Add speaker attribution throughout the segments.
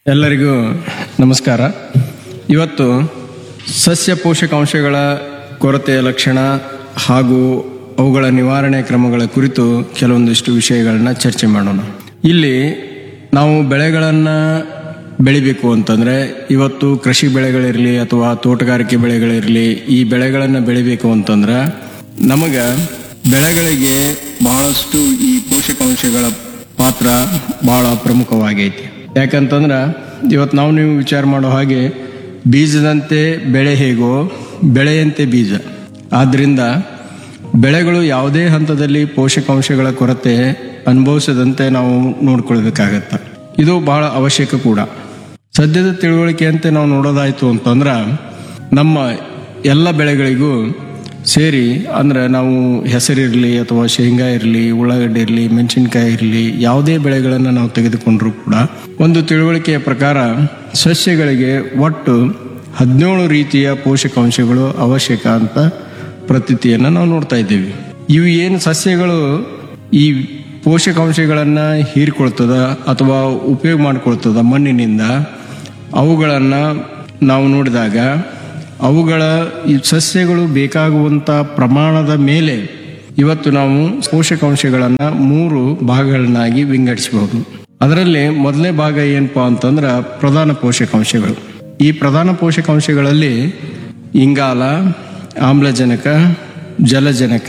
Speaker 1: ಎಲ್ಲರಿಗೂ ನಮಸ್ಕಾರ ಇವತ್ತು ಸಸ್ಯ ಪೋಷಕಾಂಶಗಳ ಕೊರತೆಯ ಲಕ್ಷಣ ಹಾಗೂ ಅವುಗಳ ನಿವಾರಣೆ ಕ್ರಮಗಳ ಕುರಿತು ಕೆಲವೊಂದಿಷ್ಟು ವಿಷಯಗಳನ್ನ ಚರ್ಚೆ ಮಾಡೋಣ ಇಲ್ಲಿ ನಾವು ಬೆಳೆಗಳನ್ನು ಬೆಳಿಬೇಕು ಅಂತಂದ್ರೆ ಇವತ್ತು ಕೃಷಿ ಬೆಳೆಗಳಿರಲಿ ಅಥವಾ ತೋಟಗಾರಿಕೆ ಬೆಳೆಗಳಿರಲಿ ಈ ಬೆಳೆಗಳನ್ನು ಬೆಳಿಬೇಕು ಅಂತಂದ್ರೆ ನಮಗ ಬೆಳೆಗಳಿಗೆ ಬಹಳಷ್ಟು ಈ ಪೋಷಕಾಂಶಗಳ ಪಾತ್ರ ಬಹಳ ಪ್ರಮುಖವಾಗೈತಿ ಯಾಕಂತಂದ್ರ ಇವತ್ತು ನಾವು ನೀವು ವಿಚಾರ ಮಾಡೋ ಹಾಗೆ ಬೀಜದಂತೆ ಬೆಳೆ ಹೇಗೋ ಬೆಳೆಯಂತೆ ಬೀಜ ಆದ್ರಿಂದ ಬೆಳೆಗಳು ಯಾವುದೇ ಹಂತದಲ್ಲಿ ಪೋಷಕಾಂಶಗಳ ಕೊರತೆ ಅನುಭವಿಸದಂತೆ ನಾವು ನೋಡ್ಕೊಳ್ಬೇಕಾಗತ್ತ ಇದು ಬಹಳ ಅವಶ್ಯಕ ಕೂಡ ಸದ್ಯದ ತಿಳುವಳಿಕೆಯಂತೆ ನಾವು ನೋಡೋದಾಯ್ತು ಅಂತಂದ್ರ ನಮ್ಮ ಎಲ್ಲ ಬೆಳೆಗಳಿಗೂ ಸೇರಿ ಅಂದ್ರೆ ನಾವು ಹೆಸರಿರಲಿ ಅಥವಾ ಶೇಂಗಾ ಇರಲಿ ಉಳ್ಳಾಗಡ್ಡಿ ಇರಲಿ ಮೆಣಸಿನ್ಕಾಯಿ ಇರಲಿ ಯಾವುದೇ ಬೆಳೆಗಳನ್ನು ನಾವು ತೆಗೆದುಕೊಂಡ್ರೂ ಕೂಡ ಒಂದು ತಿಳುವಳಿಕೆಯ ಪ್ರಕಾರ ಸಸ್ಯಗಳಿಗೆ ಒಟ್ಟು ಹದಿನೇಳು ರೀತಿಯ ಪೋಷಕಾಂಶಗಳು ಅವಶ್ಯಕ ಅಂತ ಪ್ರತೀತಿಯನ್ನು ನಾವು ನೋಡ್ತಾ ಇದ್ದೀವಿ ಇವು ಏನು ಸಸ್ಯಗಳು ಈ ಪೋಷಕಾಂಶಗಳನ್ನು ಹೀರಿಕೊಳ್ತದ ಅಥವಾ ಉಪಯೋಗ ಮಾಡ್ಕೊಳ್ತದ ಮಣ್ಣಿನಿಂದ ಅವುಗಳನ್ನು ನಾವು ನೋಡಿದಾಗ ಅವುಗಳ ಈ ಸಸ್ಯಗಳು ಬೇಕಾಗುವಂತ ಪ್ರಮಾಣದ ಮೇಲೆ ಇವತ್ತು ನಾವು ಪೋಷಕಾಂಶಗಳನ್ನು ಮೂರು ಭಾಗಗಳನ್ನಾಗಿ ವಿಂಗಡಿಸಬಹುದು ಅದರಲ್ಲಿ ಮೊದಲನೇ ಭಾಗ ಏನಪ್ಪಾ ಅಂತಂದ್ರ ಪ್ರಧಾನ ಪೋಷಕಾಂಶಗಳು ಈ ಪ್ರಧಾನ ಪೋಷಕಾಂಶಗಳಲ್ಲಿ ಇಂಗಾಲ ಆಮ್ಲಜನಕ ಜಲಜನಕ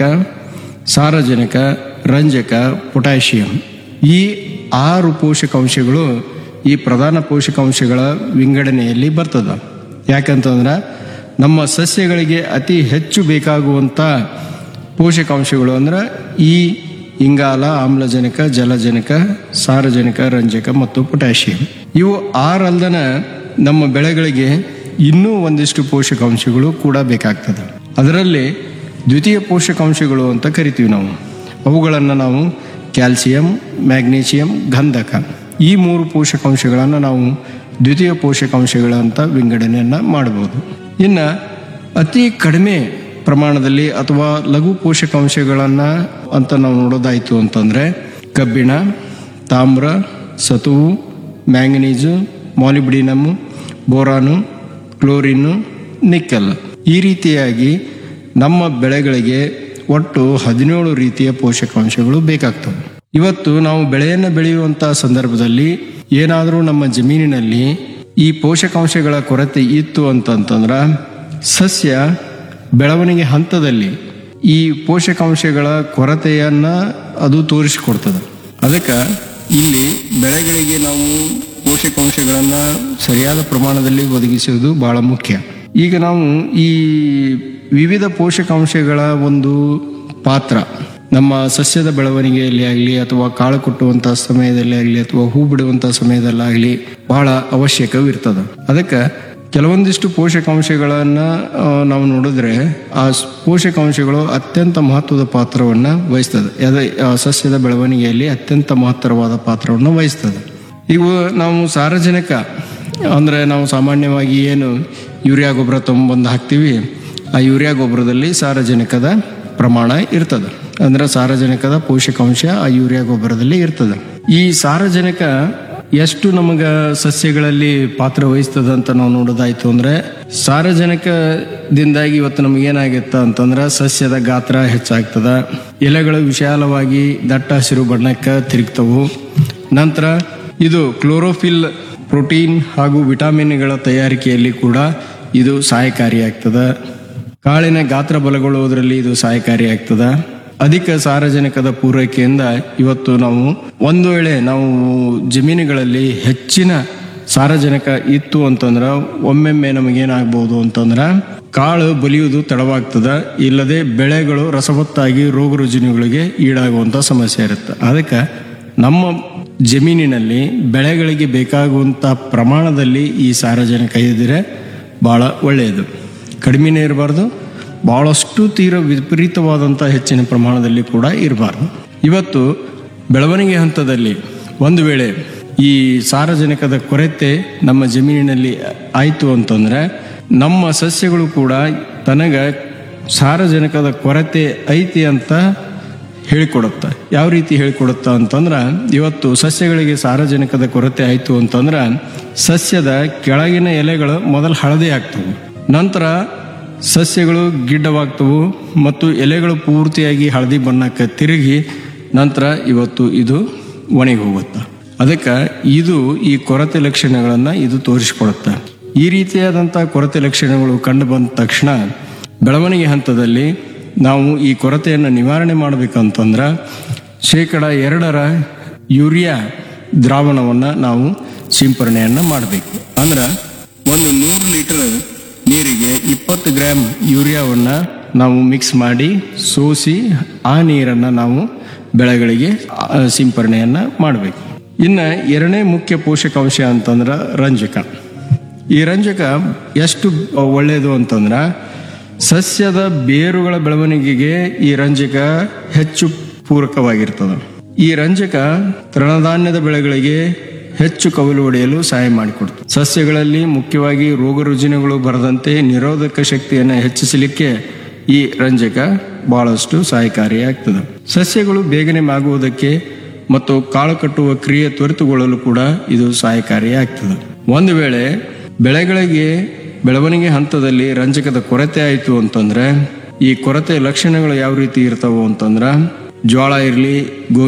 Speaker 1: ಸಾರಜನಕ ರಂಜಕ ಪೊಟ್ಯಾಷಿಯಂ ಈ ಆರು ಪೋಷಕಾಂಶಗಳು ಈ ಪ್ರಧಾನ ಪೋಷಕಾಂಶಗಳ ವಿಂಗಡಣೆಯಲ್ಲಿ ಬರ್ತದ ಯಾಕಂತಂದ್ರೆ ನಮ್ಮ ಸಸ್ಯಗಳಿಗೆ ಅತಿ ಹೆಚ್ಚು ಬೇಕಾಗುವಂತ ಪೋಷಕಾಂಶಗಳು ಅಂದ್ರೆ ಈ ಇಂಗಾಲ ಆಮ್ಲಜನಕ ಜಲಜನಕ ಸಾರಜನಕ ರಂಜಕ ಮತ್ತು ಪೊಟ್ಯಾಷಿಯಂ ಇವು ಆರಲ್ದನ ನಮ್ಮ ಬೆಳೆಗಳಿಗೆ ಇನ್ನೂ ಒಂದಿಷ್ಟು ಪೋಷಕಾಂಶಗಳು ಕೂಡ ಬೇಕಾಗ್ತದೆ ಅದರಲ್ಲಿ ದ್ವಿತೀಯ ಪೋಷಕಾಂಶಗಳು ಅಂತ ಕರಿತೀವಿ ನಾವು ಅವುಗಳನ್ನು ನಾವು ಕ್ಯಾಲ್ಸಿಯಂ ಮ್ಯಾಗ್ನೀಷಿಯಂ ಗಂಧಕ ಈ ಮೂರು ಪೋಷಕಾಂಶಗಳನ್ನು ನಾವು ದ್ವಿತೀಯ ಪೋಷಕಾಂಶಗಳಂತ ವಿಂಗಡಣೆಯನ್ನ ಮಾಡಬಹುದು ಇನ್ನು ಅತಿ ಕಡಿಮೆ ಪ್ರಮಾಣದಲ್ಲಿ ಅಥವಾ ಲಘು ಪೋಷಕಾಂಶಗಳನ್ನ ಅಂತ ನಾವು ನೋಡೋದಾಯ್ತು ಅಂತಂದ್ರೆ ಕಬ್ಬಿಣ ತಾಮ್ರ ಸತುವು manganese molybdenum boron chlorine nickel ಈ ರೀತಿಯಾಗಿ ನಮ್ಮ ಬೆಳೆಗಳಿಗೆ ಒಟ್ಟು ಹದಿನೇಳು ರೀತಿಯ ಪೋಷಕಾಂಶಗಳು ಬೇಕಾಗ್ತವೆ ಇವತ್ತು ನಾವು ಬೆಳೆಯನ್ನು ಬೆಳೆಯುವಂತಹ ಸಂದರ್ಭದಲ್ಲಿ ಏನಾದರೂ ನಮ್ಮ ಜಮೀನಿನಲ್ಲಿ ಈ ಪೋಷಕಾಂಶಗಳ ಕೊರತೆ ಇತ್ತು ಅಂತಂತಂದ್ರ ಸಸ್ಯ ಬೆಳವಣಿಗೆ ಹಂತದಲ್ಲಿ ಈ ಪೋಷಕಾಂಶಗಳ ಕೊರತೆಯನ್ನ ಅದು ತೋರಿಸಿಕೊಡ್ತದೆ ಅದಕ್ಕೆ ಇಲ್ಲಿ ಬೆಳೆಗಳಿಗೆ ನಾವು ಪೋಷಕಾಂಶಗಳನ್ನ ಸರಿಯಾದ ಪ್ರಮಾಣದಲ್ಲಿ ಒದಗಿಸುವುದು ಬಹಳ ಮುಖ್ಯ ಈಗ ನಾವು ಈ ವಿವಿಧ ಪೋಷಕಾಂಶಗಳ ಒಂದು ಪಾತ್ರ ನಮ್ಮ ಸಸ್ಯದ ಬೆಳವಣಿಗೆಯಲ್ಲಿ ಆಗಲಿ ಅಥವಾ ಕಾಳು ಕುಟ್ಟುವಂತಹ ಸಮಯದಲ್ಲಿ ಆಗಲಿ ಅಥವಾ ಹೂ ಬಿಡುವಂತಹ ಸಮಯದಲ್ಲಾಗಲಿ ಬಹಳ ಅವಶ್ಯಕವಿರ್ತದೆ ಅದಕ್ಕೆ ಕೆಲವೊಂದಿಷ್ಟು ಪೋಷಕಾಂಶಗಳನ್ನ ಆ, ನಾವು ನೋಡಿದ್ರೆ ಆ ಸ್- ಪೋಷಕಾಂಶಗಳು ಅತ್ಯಂತ ಮಹತ್ವದ ಪಾತ್ರವನ್ನ ವಹಿಸ್ತದೆ ಅದೇ ಆ ಸಸ್ಯದ ಬೆಳವಣಿಗೆಯಲ್ಲಿ ಅತ್ಯಂತ ಮಹತ್ತರವಾದ ಪಾತ್ರವನ್ನು ವಹಿಸ್ತದೆ ಇವು ನಾವು ಸಾರಜನಕ ಅಂದ್ರೆ ನಾವು ಸಾಮಾನ್ಯವಾಗಿ ಏನು ಯೂರಿಯಾ ಗೊಬ್ಬರ ತೊಗೊಂಬಂದು ಹಾಕ್ತೀವಿ ಆ ಯೂರಿಯಾ ಗೊಬ್ಬರದಲ್ಲಿ ಸಾರಜನಕದ ಪ್ರಮಾಣ ಇರ್ತದೆ ಅಂದ್ರೆ ಸಾರಜನಕದ ಪೋಷಕಾಂಶ ಆ ಯೂರಿಯಾ ಗೊಬ್ಬರದಲ್ಲಿ ಇರ್ತದೆ ಈ ಸಾರಜನಕ ಎಷ್ಟು ನಮಗ ಸಸ್ಯಗಳಲ್ಲಿ ಪಾತ್ರ ವಹಿಸ್ತದ ಅಂತ ನಾವು ನೋಡೋದಾಯ್ತು ಅಂದ್ರೆ ಸಾರಜನಕದಿಂದಾಗಿ ಇವತ್ತು ನಮ್ಗೆ ಏನಾಗಿತ್ತ ಅಂತಂದ್ರೆ ಸಸ್ಯದ ಗಾತ್ರ ಹೆಚ್ಚಾಗ್ತದ ಎಲೆಗಳು ವಿಶಾಲವಾಗಿ ದಟ್ಟ ಹಸಿರು ಬಣ್ಣಕ್ಕೆ ತಿರುಗ್ತವು ನಂತರ ಇದು ಕ್ಲೋರೋಫಿಲ್ ಪ್ರೋಟೀನ್ ಹಾಗೂ ವಿಟಮಿನ್ಗಳ ತಯಾರಿಕೆಯಲ್ಲಿ ಕೂಡ ಇದು ಸಹಾಯಕಾರಿಯಾಗ್ತದ ಕಾಳಿನ ಗಾತ್ರ ಬಲಗೊಳ್ಳುವುದರಲ್ಲಿ ಇದು ಸಹಾಯಕಾರಿಯಾಗ್ತದ ಅಧಿಕ ಸಾರಜನಕದ ಪೂರೈಕೆಯಿಂದ ಇವತ್ತು ನಾವು ಒಂದು ವೇಳೆ ನಾವು ಜಮೀನುಗಳಲ್ಲಿ ಹೆಚ್ಚಿನ ಸಾರಜನಕ ಇತ್ತು ಅಂತಂದ್ರ ಒಮ್ಮೆಮ್ಮೆ ನಮಗೇನಾಗ್ಬೋದು ಅಂತಂದ್ರ ಕಾಳು ಬಲಿಯುವುದು ತಡವಾಗ್ತದ ಇಲ್ಲದೆ ಬೆಳೆಗಳು ರಸವತ್ತಾಗಿ ರೋಗ ರುಜಿನಗಳಿಗೆ ಈಡಾಗುವಂತ ಸಮಸ್ಯೆ ಇರುತ್ತೆ ಅದಕ್ಕೆ ನಮ್ಮ ಜಮೀನಿನಲ್ಲಿ ಬೆಳೆಗಳಿಗೆ ಬೇಕಾಗುವಂತ ಪ್ರಮಾಣದಲ್ಲಿ ಈ ಸಾರಜನಕ ಇದ್ದರೆ ಬಹಳ ಒಳ್ಳೆಯದು ಕಡಿಮೆನೇ ಇರಬಾರ್ದು ಬಹಳಷ್ಟು ತೀರ ವಿಪರೀತವಾದಂಥ ಹೆಚ್ಚಿನ ಪ್ರಮಾಣದಲ್ಲಿ ಕೂಡ ಇರಬಾರ್ದು ಇವತ್ತು ಬೆಳವಣಿಗೆ ಹಂತದಲ್ಲಿ ಒಂದು ವೇಳೆ ಈ ಸಾರಜನಕದ ಕೊರತೆ ನಮ್ಮ ಜಮೀನಿನಲ್ಲಿ ಆಯಿತು ಅಂತಂದ್ರೆ ನಮ್ಮ ಸಸ್ಯಗಳು ಕೂಡ ತನಗ ಸಾರಜನಕದ ಕೊರತೆ ಐತಿ ಅಂತ ಹೇಳಿಕೊಡುತ್ತೆ ಯಾವ ರೀತಿ ಹೇಳಿಕೊಡುತ್ತ ಅಂತಂದ್ರ ಇವತ್ತು ಸಸ್ಯಗಳಿಗೆ ಸಾರಜನಕದ ಕೊರತೆ ಆಯಿತು ಅಂತಂದ್ರ ಸಸ್ಯದ ಕೆಳಗಿನ ಎಲೆಗಳು ಮೊದಲು ಹಳದಿ ಆಗ್ತವೆ ನಂತರ ಸಸ್ಯಗಳು ಗಿಡ್ಡವಾಗ್ತವು ಮತ್ತು ಎಲೆಗಳು ಪೂರ್ತಿಯಾಗಿ ಹಳದಿ ಬಣ್ಣಕ್ಕೆ ತಿರುಗಿ ನಂತರ ಇವತ್ತು ಇದು ಒಣಗಿ ಹೋಗುತ್ತೆ ಅದಕ್ಕೆ ಇದು ಈ ಕೊರತೆ ಲಕ್ಷಣಗಳನ್ನು ಇದು ತೋರಿಸಿಕೊಡುತ್ತೆ ಈ ರೀತಿಯಾದಂಥ ಕೊರತೆ ಲಕ್ಷಣಗಳು ಕಂಡು ಬಂದ ತಕ್ಷಣ ಬೆಳವಣಿಗೆ ಹಂತದಲ್ಲಿ ನಾವು ಈ ಕೊರತೆಯನ್ನು ನಿವಾರಣೆ ಮಾಡಬೇಕಂತಂದ್ರೆ ಶೇಕಡ ಎರಡರ ಯೂರಿಯಾ ದ್ರಾವಣವನ್ನು ನಾವು ಸಿಂಪರಣೆಯನ್ನು ಮಾಡಬೇಕು ಅಂದ್ರೆ ಒಂದು ನೂರು ಲೀಟರ್ ನೀರಿಗೆ ಇಪ್ಪತ್ತು ಗ್ರಾಮ್ ಯೂರಿಯಾವನ್ನು ನಾವು ಮಿಕ್ಸ್ ಮಾಡಿ ಸೋಸಿ ಆ ನೀರನ್ನು ನಾವು ಬೆಳೆಗಳಿಗೆ ಆ, ಸಿಂಪರಣೆಯನ್ನು ಮಾಡಬೇಕು ಇನ್ನು ಎರಡನೇ ಮುಖ್ಯ ಪೋಷಕಾಂಶ ಅಂತಂದ್ರೆ ರಂಜಕ ಈ ರಂಜಕ ಎಷ್ಟು ಒಳ್ಳೆಯದು ಅಂತಂದ್ರೆ ಸಸ್ಯದ ಬೇರುಗಳ ಬೆಳವಣಿಗೆಗೆ ಈ ರಂಜಕ ಹೆಚ್ಚು ಪೂರಕವಾಗಿರ್ತದೆ ಈ ರಂಜಕ ತೃಣಧಾನ್ಯದ ಬೆಳೆಗಳಿಗೆ ಹೆಚ್ಚು ಕವಲು ಹೊಡೆಯಲು ಸಹಾಯ ಮಾಡಿಕೊಡ್ತದೆ ಸಸ್ಯಗಳಲ್ಲಿ ಮುಖ್ಯವಾಗಿ ರೋಗ ರುಜಿನಗಳು ಬರದಂತೆ ನಿರೋಧಕ ಶಕ್ತಿಯನ್ನು ಹೆಚ್ಚಿಸಲಿಕ್ಕೆ ಈ ರಂಜಕ ಬಹಳಷ್ಟು ಸಹಾಯಕಾರಿಯಾಗ್ತದೆ ಸಸ್ಯಗಳು ಬೇಗನೆ ಮಾಗುವುದಕ್ಕೆ ಮತ್ತು ಕಾಳು ಕಟ್ಟುವ ಕ್ರಿಯೆ ತ್ವರಿತಗೊಳ್ಳಲು ಕೂಡ ಇದು ಸಹಾಯಕಾರಿಯಾಗ್ತದೆ ಒಂದು ವೇಳೆ ಬೆಳೆಗಳಿಗೆ ಬೆಳವಣಿಗೆ ಹಂತದಲ್ಲಿ ರಂಜಕದ ಕೊರತೆ ಆಯಿತು ಅಂತಂದ್ರೆ ಈ ಕೊರತೆ ಲಕ್ಷಣಗಳು ಯಾವ ರೀತಿ ಇರ್ತಾವು ಅಂತಂದ್ರೆ ಜೋಳ ಇರಲಿ